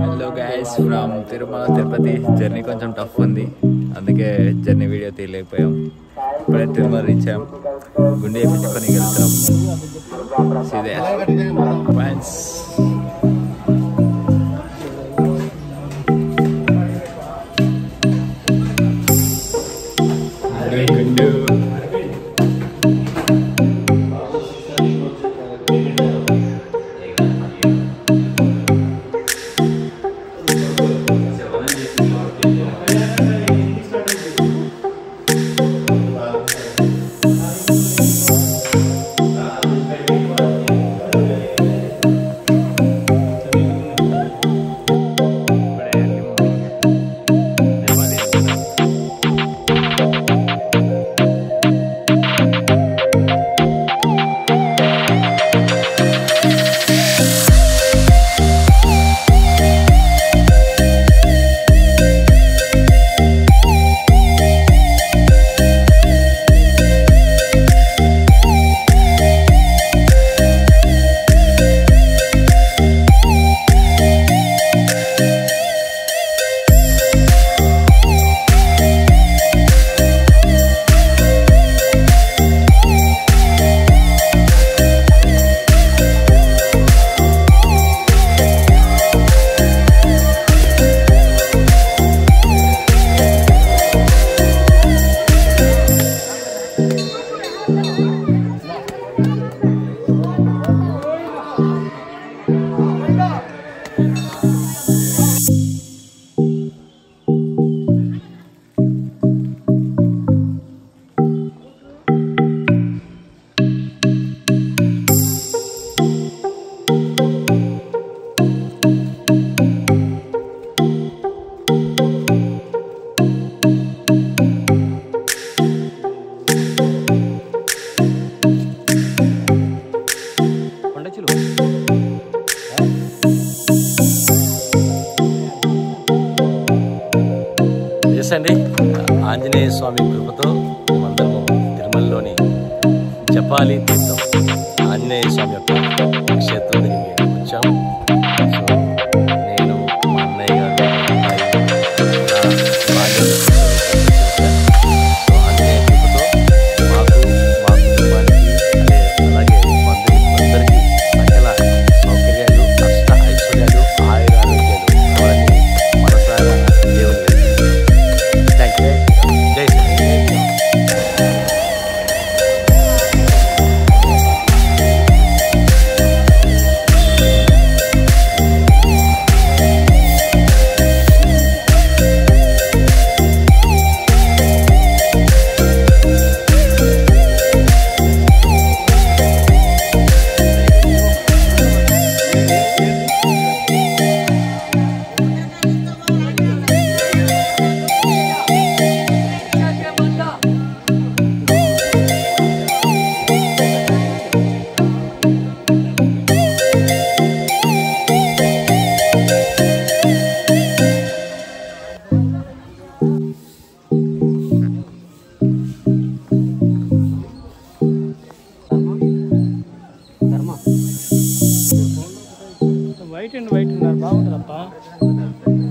Hello guys from Tirumala Tirupati journey కొంచెం tough ఉంది అందుకే జర్నీ వీడియో తీయలేకపోయాం ఇప్పుడే తిరుమల రీచ్ అయ్యాం గుండె పెట్టుకొని వెళ్తాం సీదే ఫ్రెండ్స్ గుండు ఎస్ అండి ఆంజనేయ స్వామి కృపతో మేమందరము తిరుమలలోని జపాలి తీర్థం ఆంజనేయ స్వామి యొక్క క్షేత్రం దగ్గరికి వచ్చాం సో నేను మా అన్నయ్య గారు మా అమ్మాయి, నా భార్య, సో ఆంజనేయ కృపతో మాకు మా కుటుంబానికి అదే అలాగే బంధువులందరికీ సకల సౌకర్యాలు అష్ట ఐశ్వర్యాలు ఆయుర ఆరోగ్యాలు కావాలని మనసారా దేవుని థ్యాంక్ యూ జై శ్రీరామ్. వైట్ అండ్ వైట్ ఉన్నారు బాగుంటుందప్ప